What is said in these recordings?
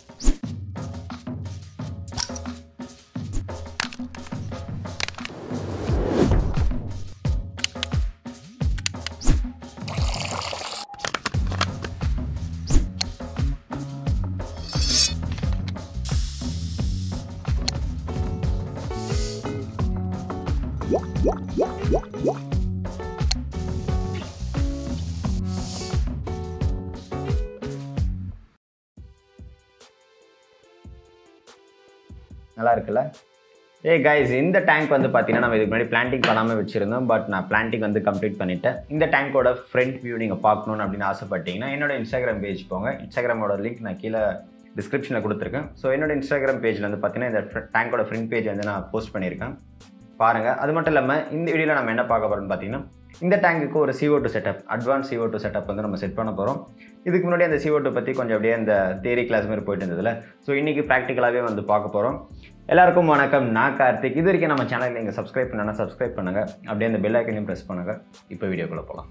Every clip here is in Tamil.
நல்லா இருக்குல்ல ஏ கைஸ் இந்த டேங்க் வந்து பார்த்தீங்கன்னா நம்ம இதுக்கு முன்னாடி பிளான்டிங் பண்ணாமல் வச்சுருந்தோம் பட் நான் பிளான்டிங் வந்து கம்ப்ளீட் பண்ணிட்டேன் இந்த டேங்கோட ஃப்ரண்ட் வியூ நீங்கள் பார்க்கணுன்னு அப்படின்னு ஆசைப்பட்டீங்கன்னா என்னோட இன்ஸ்டாகிராம் பேஜ் போங்க இன்ஸ்டாகிராமோட லிங்க் நான் கீழே டிஸ்கிரிப்ஷனில் கொடுத்துருக்கேன் ஸோ என்னோட இன்ஸ்டாகிராம் பேஜில் வந்து பார்த்தீங்கன்னா இந்த டேங்கோட ஃப்ரண்ட் பேஜ் வந்து நான் போஸ்ட் பண்ணியிருக்கேன் பாருங்கள் அது மட்டும் இல்லாமல் இந்த வீடியோவில் நம்ம என்ன பார்க்க போகிறோம்னு பார்த்தீங்கன்னா இந்த டேங்குக்கு ஒரு CO2 two setup advance CO2 two setup வந்து நம்ம செட் பண்ண போகிறோம் இதுக்கு முன்னாடி அந்த CO2 டூ பற்றி கொஞ்சம் அப்படியே அந்த தேரி கிளாஸ் மாதிரி போயிட்டு இருந்ததுல ஸோ இன்றைக்கி ப்ராக்டிக்கலாகவே வந்து பார்க்க போகிறோம் எல்லாருக்கும் வணக்கம் நான் கார்த்திக் இது வரைக்கும் நம்ம சேனல் நீங்கள் சப்ஸ்கிரைப் பண்ணனா சப்ஸ்கிரைப் பண்ணுங்கள் அப்படியே அந்த பெல் ஐக்கனையும் ப்ரெஸ் பண்ணுங்கள் இப்போ வீடியோக்குள்ளே போகலாம்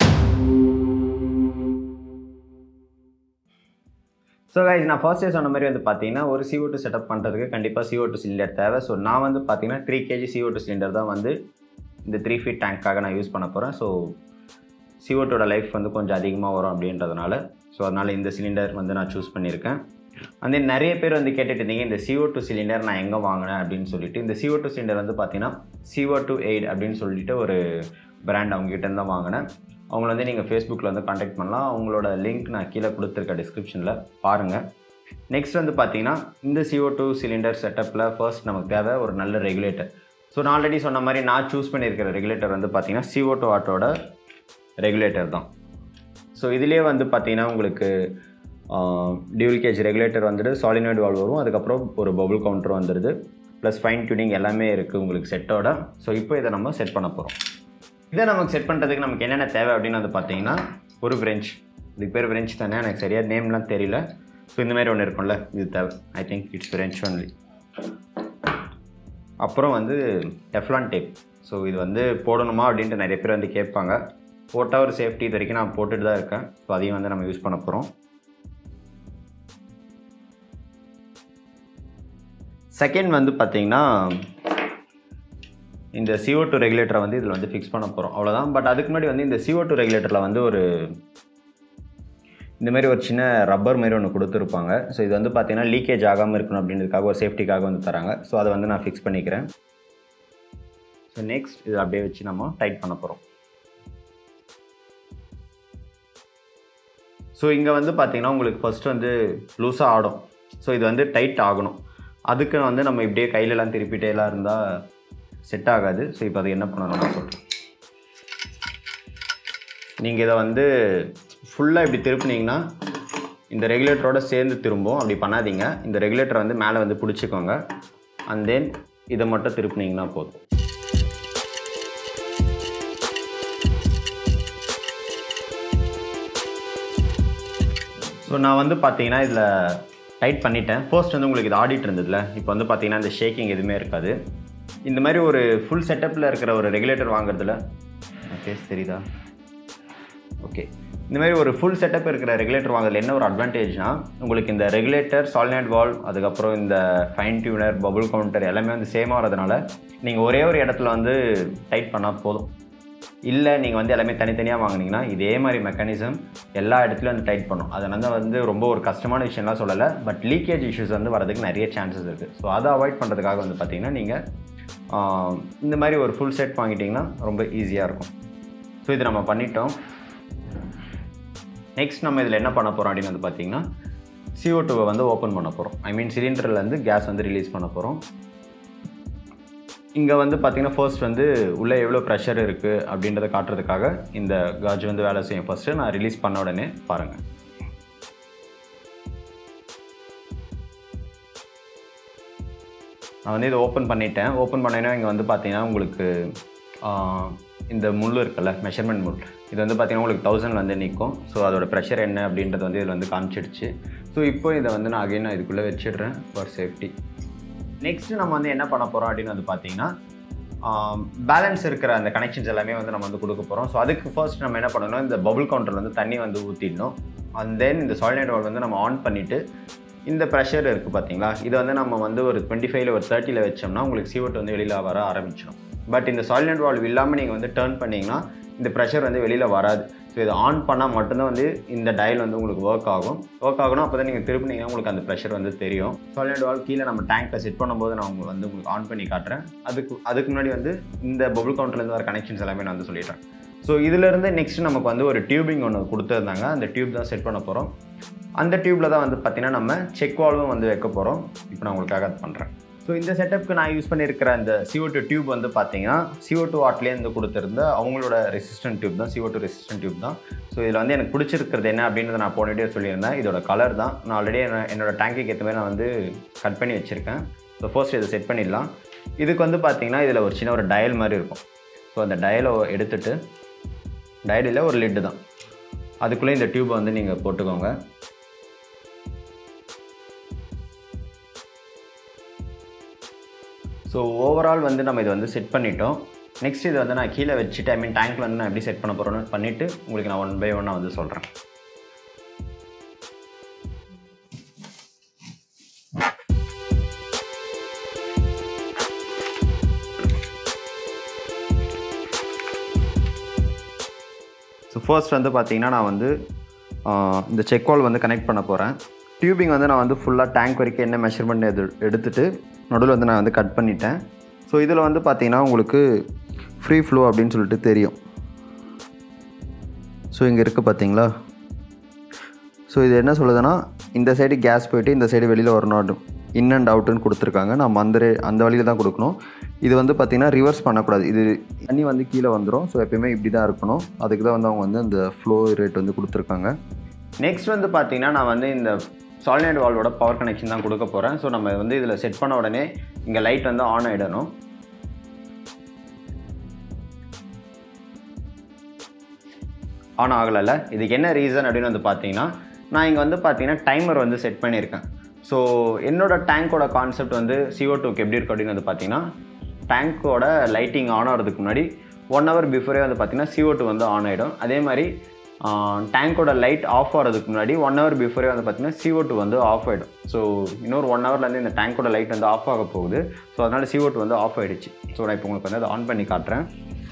ஸோ கைஸ் நான் ஃபர்ஸ்டே சொன்ன மாதிரி வந்து பார்த்தீங்கன்னா ஒரு CO2 டூ செட்டப் பண்ணுறதுக்கு கண்டிப்பாக CO2 டூ சிலிண்டர் தேவை ஸோ நான் வந்து பார்த்தீங்கன்னா three KG CO2 two cylinder தான் வந்து இந்த த்ரீ ஃபீட் டேங்க்காக நான் யூஸ் பண்ண போகிறேன் ஸோ CO2 லைஃப் வந்து கொஞ்சம் அதிகமாக வரும் அப்படின்றதுனால ஸோ அதனால் இந்த சிலிண்டர் வந்து நான் சூஸ் பண்ணியிருக்கேன் அந்த நிறைய பேர் வந்து கேட்டுட்டு இருந்தீங்க இந்த CO2 டூ சிலிண்டர் நான் எங்கே வாங்கினேன் அப்படின்னு சொல்லிட்டு இந்த CO2 டூ சிலிண்டர் வந்து பார்த்தீங்கன்னா CO2 டூ எயிட் அப்படின்னு சொல்லிட்டு ஒரு பிராண்ட் அவங்ககிட்ட இருந்து தான் வாங்கினேன் அவங்கள வந்து நீங்கள் ஃபேஸ்புக்கில் வந்து காண்டாக்ட் பண்ணலாம் அவங்களோட லிங்க் நான் கீழே கொடுத்துருக்க டிஸ்கிரிப்ஷனில் பாருங்கள் நெக்ஸ்ட் வந்து பார்த்தீங்கன்னா இந்த CO2 டூ சிலிண்டர் செட்டப்பில் ஃபர்ஸ்ட் நமக்கு தேவை ஒரு நல்ல ரெகுலேட்டர் ஸோ நான் ஆல்ரெடி சொன்ன மாதிரி நான் சூஸ் பண்ணியிருக்கிற ரெகுலேட்டர் வந்து பார்த்தீங்கன்னா CO2 டூ ஆட்டோட ரெகுலேட்டர் தான் ஸோ இதுலேயே வந்து பார்த்தீங்கன்னா உங்களுக்கு டியூல் கேஜ் ரெகுலேட்டர் வந்துட்டு சாலினாய்டு வால் வரும் அதுக்கப்புறம் ஒரு பபுள் கவுண்டர் வந்துடுது ப்ளஸ் ஃபைன் டியூனிங் எல்லாமே இருக்குது உங்களுக்கு செட்டோட ஸோ இப்போ இதை நம்ம செட் பண்ண போகிறோம் இதை நமக்கு செட் பண்ணுறதுக்கு நமக்கு என்னென்ன தேவை அப்படின்னு வந்து பார்த்தீங்கன்னா ஒரு ஃப்ரெஞ்ச் இதுக்கு பேர் ஃப்ரெஞ்ச் தானே எனக்கு சரியாக நேம்லாம் தெரியல ஸோ இந்த மாதிரி ஒன்று இருக்கும்ல இது தேவை I think it's French only அப்புறம் வந்து டெஃப்லான் டேப் ஸோ இது வந்து போடணுமா அப்படின்ட்டு நிறைய பேர் வந்து கேட்பாங்க போட்டால் ஒரு சேஃப்டி இது வரைக்கும் நான் போட்டுட்டு தான் இருக்கேன் ஸோ அதையும் வந்து நம்ம யூஸ் பண்ண போகிறோம் செகண்ட் வந்து பார்த்தீங்கன்னா இந்த CO2 டூ ரெகுலேட்டரை வந்து இதில் வந்து ஃபிக்ஸ் பண்ண போகிறோம் அவ்வளோதான் பட் அதுக்கு முன்னாடி வந்து இந்த CO2 டூ ரெகுலேட்டரில் வந்து ஒரு இந்த மாதிரி ஒரு சின்ன ரப்பர் மாதிரி ஒன்று கொடுத்துருப்பாங்க ஸோ இது வந்து பார்த்தீங்கன்னா லீக்கேஜ் ஆகாமல் இருக்கணும் அப்படின்றதுக்காக ஒரு சேஃப்டிக்காக வந்து தராங்க ஸோ அதை வந்து நான் ஃபிக்ஸ் பண்ணிக்கிறேன் ஸோ நெக்ஸ்ட் இது அப்படியே வச்சு நம்ம டைட் பண்ண போகிறோம் ஸோ இங்கே வந்து பார்த்தீங்கன்னா உங்களுக்கு ஃபஸ்ட்டு வந்து லூஸாக ஆடும் ஸோ இது வந்து டைட் ஆகணும் அதுக்கு வந்து நம்ம இப்படியே கையிலலாம் திருப்பிட்டேலாம் இருந்தால் செட் ஆகாது ஸோ இப்போ அது என்ன பண்ணணும் நான் சொல்கிறேன் நீங்கள் இதை வந்து ஃபுல்லாக இப்படி திருப்புனீங்கன்னா இந்த ரெகுலேட்டரோட சேர்ந்து திரும்பும் அப்படி பண்ணாதீங்க இந்த ரெகுலேட்டரை வந்து மேலே வந்து பிடிச்சிக்கோங்க அண்ட் தென் இதை மட்டும் திருப்புனீங்கன்னா போதும் ஸோ நான் வந்து பார்த்தீங்கன்னா இதில் டைட் பண்ணிட்டேன் ஃபர்ஸ்ட் வந்து உங்களுக்கு இது ஆடிட் இருந்ததுல இப்போ வந்து பார்த்தீங்கன்னா இந்த ஷேக்கிங் எதுவுமே இருக்காது இந்த மாதிரி ஒரு ஃபுல் செட்டப்பில் இருக்கிற ஒரு ரெகுலேட்டர் வாங்குறதுல ஓகே தெரியுதா ஓகே இந்த மாதிரி ஒரு ஃபுல் செட்டப் இருக்கிற ரெகுலேட்டர் வாங்குறதுல என்ன ஒரு அட்வான்டேஜ்னா உங்களுக்கு இந்த ரெகுலேட்டர் சாலினைட் வால் அதுக்கப்புறம் இந்த ஃபைன் டியூனர் பபுள் கவுண்டர் எல்லாமே வந்து சேமாக வரதுனால நீங்கள் ஒரே ஒரு இடத்துல வந்து டைட் பண்ணால் போதும் இல்லை நீங்கள் வந்து எல்லாமே தனித்தனியாக வாங்குனீங்கன்னா இதே மாதிரி மெக்கானிசம் எல்லா இடத்துலையும் வந்து டைட் பண்ணும் அதனால வந்து ரொம்ப ஒரு கஷ்டமான விஷயம்லாம் சொல்லலை பட் லீக்கேஜ் இஷ்யூஸ் வந்து வரதுக்கு நிறைய சான்சஸ் இருக்குது ஸோ அதை அவாய்ட் பண்ணுறதுக்காக வந்து பார்த்தீங்கன்னா நீங்கள் இந்த மாதிரி ஒரு ஃபுல் செட் வாங்கிட்டிங்கன்னா ரொம்ப ஈஸியாக இருக்கும் ஸோ இது நம்ம பண்ணிட்டோம் நெக்ஸ்ட் நம்ம இதில் என்ன பண்ண போகிறோம் அப்படின்னு வந்து பார்த்தீங்கன்னா CO2 டூவை வந்து ஓப்பன் பண்ண போகிறோம் ஐ மீன் சிலிண்டர்லேருந்து கேஸ் வந்து ரிலீஸ் பண்ண போகிறோம் இங்கே வந்து பார்த்தீங்கன்னா ஃபர்ஸ்ட் வந்து உள்ளே எவ்வளோ ப்ரெஷர் இருக்குது அப்படின்றத காட்டுறதுக்காக இந்த காஜ் வந்து வேலை செய்யும் ஃபஸ்ட்டு நான் ரிலீஸ் பண்ண உடனே பாருங்கள் நான் வந்து இதை ஓப்பன் பண்ணிட்டேன் ஓப்பன் பண்ணேன்னா இங்கே வந்து பார்த்தீங்கன்னா உங்களுக்கு ஆஹ், இந்த முள் இருக்குல்ல மெஷர்மெண்ட் முள் இது வந்து பார்த்தீங்கன்னா உங்களுக்கு தௌசண்ட் வந்து நிற்கும் ஸோ அதோட ப்ரெஷர் என்ன அப்படின்றது வந்து இதில் வந்து காமிச்சிடுச்சு ஸோ இப்போ இதை வந்து நான் அகைன் நான் இதுக்குள்ளே வச்சிடுறேன் ஃபார் சேஃப்டி நெக்ஸ்ட்டு நம்ம வந்து என்ன பண்ண போகிறோம் அப்படின்னு வந்து பார்த்தீங்கன்னா பேலன்ஸ் இருக்கிற அந்த கனெக்ஷன்ஸ் எல்லாமே வந்து நம்ம வந்து கொடுக்க போகிறோம் ஸோ அதுக்கு ஃபர்ஸ்ட் நம்ம என்ன பண்ணணும் இந்த பபுள் கவுண்டரில் வந்து தண்ணி வந்து ஊற்றிடணும் அண்ட் தென் இந்த சாலினைட் வால் வந்து நம்ம ஆன் பண்ணிவிட்டு இந்த ப்ரெஷர் இருக்குது பார்த்தீங்களா இது வந்து நம்ம வந்து ஒரு டுவெண்ட்டி ஃபைவ்ல ஒரு தேர்ட்டியில் வச்சோம்னா உங்களுக்கு சிவட் வந்து வெளியில் வர ஆரம்பிச்சிடும் பட் இந்த சாலினட் வால்வ் இல்லாமல் நீங்கள் வந்து டேர்ன் பண்ணிங்கன்னா இந்த ப்ரெஷர் வந்து வெளியில் வராது ஸோ இதை ஆன் பண்ணால் மட்டும்தான் வந்து இந்த டயல் வந்து உங்களுக்கு ஒர்க் ஆகும் ஒர்க் ஆகணும் அப்போ தான் நீங்கள் திருப்பினீங்கன்னா உங்களுக்கு அந்த ப்ரெஷர் வந்து தெரியும் சாலினட் வால்வ் கீழே நம்ம டேங்க்கில் செட் பண்ணும்போது நான் உங்களுக்கு வந்து உங்களுக்கு ஆன் பண்ணி காட்டுறேன் அதுக்கு அதுக்கு முன்னாடி வந்து இந்த பபுள் கவுண்டர்லேருந்து வர கனெக்ஷன்ஸ் எல்லாமே நான் வந்து சொல்லிடுறேன் ஸோ இதிலேருந்து நெக்ஸ்ட் நமக்கு வந்து ஒரு டியூபிங் ஒன்று கொடுத்துருந்தாங்க அந்த டியூப் தான் செட் பண்ண போகிறோம் அந்த டியூப்பில் தான் வந்து பார்த்திங்கன்னா நம்ம செக் வால்வும் வந்து வைக்க போகிறோம் இப்போ நான் உங்களுக்காக அது பண்ணுறேன் ஸோ இந்த செட்டப்புக்கு நான் யூஸ் பண்ணியிருக்கிற அந்த CO2 டூ டியூப் வந்து பார்த்தீங்கன்னா CO2 டூ வாட்லேருந்து கொடுத்துருந்த அவங்களோட ரெசிஸ்டன்ட் டியூப் தான் CO2 டூ ரெசிஸ்டன்ட் டியூப் தான் ஸோ இதில் வந்து எனக்கு பிடிச்சிருக்கிறது என்ன அப்படின்றத நான் போன வீடியோ சொல்லியிருந்தேன் இதோட கலர் தான் நான் ஆல்ரெடி என்னோட டேங்க்குக்கு ஏற்ற மாதிரி நான் வந்து கட் பண்ணி வச்சுருக்கேன் ஸோ ஃபர்ஸ்ட் இதை செட் பண்ணிடலாம் இதுக்கு வந்து பார்த்தீங்கன்னா இதில் ஒரு சின்ன ஒரு டயல் மாதிரி இருக்கும் ஸோ அந்த டயலை எடுத்துட்டு டயலில் ஒரு லிட்டு தான் அதுக்குள்ளே இந்த டியூப்பை வந்து நீங்கள் போட்டுக்கோங்க ஸோ ஓவரால் வந்து நம்ம இதை வந்து செட் பண்ணிட்டோம் நெக்ஸ்ட் இதை வந்து நான் கீழே வச்சுட்டு ஐ மீன் டேங்க்கில் வந்து நான் எப்படி செட் பண்ண போகிறேன்னு பண்ணிவிட்டு உங்களுக்கு நான் ஒன் பை ஒன்னாக வந்து சொல்கிறேன் ஸோ ஃபர்ஸ்ட் வந்து பார்த்தீங்கன்னா நான் வந்து ஆஹ், இந்த செக் வால் வந்து கனெக்ட் பண்ண போகிறேன் டியூபிங் வந்து நான் வந்து ஃபுல்லாக டேங்க் வரைக்கும் என்ன மெஷர்மெண்ட் எது எடுத்துட்டு நடுவில் வந்து நான் வந்து கட் பண்ணிட்டேன் ஸோ இதில் வந்து பார்த்தீங்கன்னா உங்களுக்கு ஃப்ரீ ஃப்ளோ அப்படின்னு சொல்லிட்டு தெரியும் ஸோ இங்கே இருக்குது பார்த்தீங்களா ஸோ இது என்ன சொல்லுதுன்னா இந்த சைடு கேஸ் போயிட்டு இந்த சைடு வெளியில் வரணும் இன் அண்ட் அவுட்டுன்னு கொடுத்துருக்காங்க நம்ம அந்த ரே- அந்த வழியில் தான் கொடுக்கணும் இது வந்து பார்த்திங்கன்னா ரிவர்ஸ் பண்ணக்கூடாது இது தண்ணி வந்து கீழே வந்துடும் ஸோ எப்பயுமே இப்படி தான் இருக்கணும் அதுக்கு தான் வந்து அவங்க வந்து அந்த ஃப்ளோ ரேட் வந்து கொடுத்துருக்காங்க நெக்ஸ்ட் வந்து பார்த்தீங்கன்னா நான் வந்து இந்த சாலினைட் வால்வோட பவர் கனெக்ஷன் தான் கொடுக்க போகிறேன் ஸோ நம்ம வந்து இதில் செட் பண்ண உடனே இங்கே லைட் வந்து ஆன் ஆகிடணும் ஆன் ஆகலைல்ல இதுக்கு என்ன ரீசன் அப்படின்னு வந்து பார்த்தீங்கன்னா நான் இங்கே வந்து பார்த்தீங்கன்னா டைமர் வந்து செட் பண்ணியிருக்கேன் ஸோ என்னோட டேங்கோட கான்செப்ட் வந்து CO2 டூக்கு எப்படி இருக்கு அப்படின்னு வந்து பார்த்தீங்கன்னா டேங்க்கோட லைட்டிங் ஆன் ஆகிறதுக்கு முன்னாடி ஒன் ஹவர் பிஃபோரே வந்து பார்த்தீங்கன்னா CO2 வந்து ஆன் ஆகிடும் அதே மாதிரி டேங்கோட லைட் ஆஃப் ஆகிறதுக்கு முன்னாடி ஒன் ஹவர் பிஃபோரே வந்து பார்த்தீங்கன்னா CO2 வந்து ஆஃப் ஆகிடும் ஸோ இன்னொரு ஒன் ஹவர்லேருந்து இந்த டேங்கோட லைட் வந்து ஆஃப் ஆக போகுது ஸோ அதனால் CO2 வந்து ஆஃப் ஆகிடுச்சு ஸோ நான் இப்போ உங்களுக்கு வந்து அதை ஆன் பண்ணி காட்டுறேன்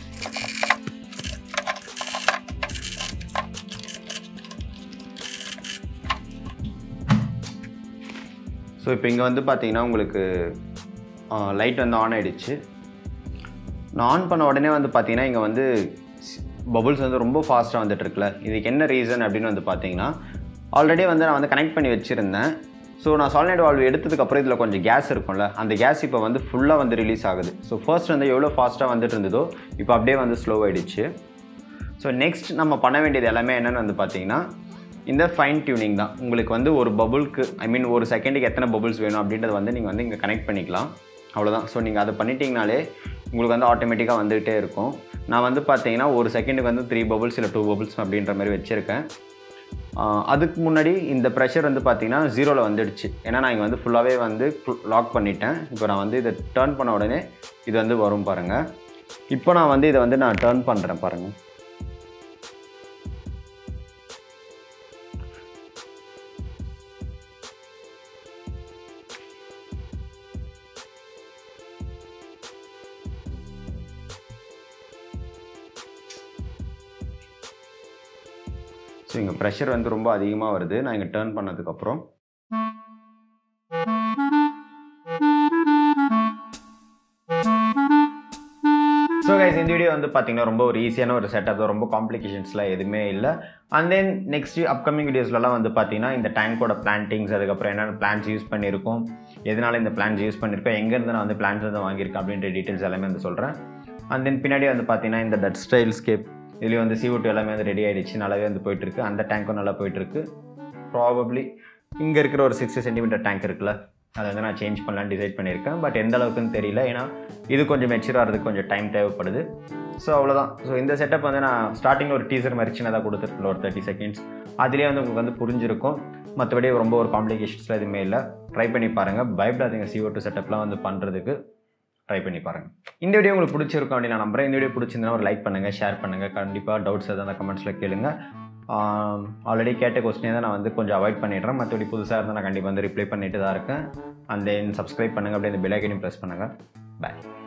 ஸோ இப்போ இங்கே வந்து பார்த்தீங்கன்னா உங்களுக்கு லைட் வந்து ஆன் ஆயிடுச்சு நான் ஆன் பண்ண உடனே வந்து பார்த்தீங்கன்னா இங்கே வந்து பபுள்ஸ் வந்து ரொம்ப ஃபாஸ்ட்டாக வந்துட்டு இருக்குல்ல இதுக்கு என்ன ரீசன் அப்படின்னு வந்து பார்த்தீங்கன்னா ஆல்ரெடி வந்து நான் வந்து கனெக்ட் பண்ணி வச்சுருந்தேன் ஸோ நான் சாலினைட் வால்வ் எடுத்ததுக்கப்புறம் இதில் கொஞ்சம் கேஸ் இருக்கும்ல அந்த கேஸ் இப்போ வந்து ஃபுல்லாக வந்து ரிலீஸ் ஆகுது ஸோ ஃபர்ஸ்ட் வந்து எவ்வளோ ஃபாஸ்ட்டாக வந்துட்டு இருந்ததோ இப்போ அப்படியே வந்து ஸ்லோ ஆயிடுச்சு ஸோ நெக்ஸ்ட் நம்ம பண்ண வேண்டியது எல்லாமே என்னென்னு வந்து பார்த்தீங்கன்னா இந்த ஃபைன் டியூனிங் தான் உங்களுக்கு வந்து ஒரு பபுளுக்கு ஐ மீன் ஒரு செகண்டுக்கு எத்தனை பபுள்ஸ் வேணும் அப்படின்றத வந்து நீங்கள் வந்து இங்கே கனெக்ட் பண்ணிக்கலாம் அவ்வளோதான் ஸோ நீங்கள் அதை பண்ணிட்டீங்கனாலே உங்களுக்கு வந்து ஆட்டோமேட்டிக்காக வந்துகிட்டே இருக்கும் நான் வந்து பார்த்தீங்கன்னா ஒரு செகண்டுக்கு வந்து த்ரீ பபுள்ஸ் இல்லை டூ பபுள்ஸ் அப்படின்ற மாதிரி வச்சுருக்கேன் ஆஹ் அதுக்கு முன்னாடி இந்த ப்ரெஷர் வந்து பார்த்தீங்கன்னா ஜீரோவில் வந்துடுச்சு ஏன்னா நான் இங்கே வந்து ஃபுல்லாகவே வந்து லாக் பண்ணிட்டேன் இப்போ நான் வந்து இதை டேர்ன் பண்ண உடனே இது வந்து வரும் பாருங்கள் இப்போ நான் வந்து இதை வந்து நான் டேர்ன் பண்ணுறேன் பாருங்கள் ஸோ இங்கே ப்ரெஷர் வந்து ரொம்ப அதிகமாக வருது நான் இங்கே டேர்ன் பண்ணதுக்கப்புறம் ஸோ கைஸ் இந்த வீடியோ வந்து பார்த்தீங்கன்னா ரொம்ப ஒரு ஈஸியான ஒரு செட்டப் தான் ரொம்ப காம்ப்ளிகேஷன்ஸ்லாம் எதுவுமே இல்லை அண்ட் தென் நெக்ஸ்ட் அப்கமிங் வீடியோஸ்லலாம் வந்து பார்த்தீங்கன்னா இந்த டேங்கோட பிளான்டிங்ஸ் அதுக்கப்புறம் என்னென்ன பிளான்ஸ் யூஸ் பண்ணியிருக்கோம் எதனால இந்த பிளான்ஸ் யூஸ் பண்ணியிருக்கோம் எங்கேருந்து நான் வந்து பிளான்ஸ் வந்து வாங்கியிருக்கேன் அப்படின்ற டீட்டெயில்ஸ் எல்லாமே வந்து சொல்கிறேன் அண்ட் தென் பின்னாடி வந்து பார்த்தீங்கன்னா இந்த டட் ஸ்டைல் ஸ்கேப் இதுலேயும் வந்து CO2 எல்லாமே வந்து ரெடி ஆயிடுச்சு நல்லாவே வந்து போயிட்டுருக்கு அந்த டேங்க்கும் நல்லா போயிட்டுருக்கு ப்ராபப்ளி இங்கே இருக்கிற ஒரு சிக்ஸ்டி சென்டிமீட்டர் டேங்க் இருக்குல்ல அதை வந்து நான் சேஞ்ச் பண்ணலான்னு டிசைட் பண்ணியிருக்கேன் பட் எந்த அளவுக்குன்னு தெரியல ஏன்னா இது கொஞ்சம் மெச்சூர் ஆகிறதுக்கு கொஞ்சம் டைம் தேவைப்படுது ஸோ அவ்வளோதான் ஸோ இந்த செட்டப் வந்து நான் ஸ்டார்டிங்கில் ஒரு டீசர் மாதிரி சின்னதாக கொடுத்துருக்கல ஒரு தேர்ட்டி செகண்ட்ஸ் அதுலேயே வந்து உங்களுக்கு வந்து புரிஞ்சிருக்கும் மற்றபடி ரொம்ப ஒரு காம்ப்ளிகேஷன்ஸ்லாம் எதுவுமே இல்லை ட்ரை பண்ணி பாருங்கள் பயப்படாதீங்க CO2 டூ செட்டப்லாம் வந்து பண்ணுறதுக்கு ட்ரை பண்ணி பாருங்கள் இந்த வீடியோ உங்களுக்கு பிடிச்சிருக்கும் அப்படின்னு நான் நம்புறேன் இந்த வீடியோ பிடிச்சிருந்தா ஒரு லைக் பண்ணுங்கள் ஷேர் பண்ணுங்கள் கண்டிப்பாக டவுட்ஸ் எதாவது அந்த கமெண்ட்ஸில் கேளுங்க ஆல்ரெடி கேட்ட கொஸ்டினே தான் நான் வந்து கொஞ்சம் அவாய்ட் பண்ணிடுறேன் மற்றபடி புதுசாக இருந்தால் நான் கண்டிப்பாக வந்து ரிப்ளை பண்ணிட்டு தான் இருக்கேன் அண்ட் தென் சப்ஸ்கிரைப் பண்ணுங்கள் அப்படியே இந்த பெல் ஐக்கனையும் ப்ரெஸ் பண்ணுங்கள் பாய்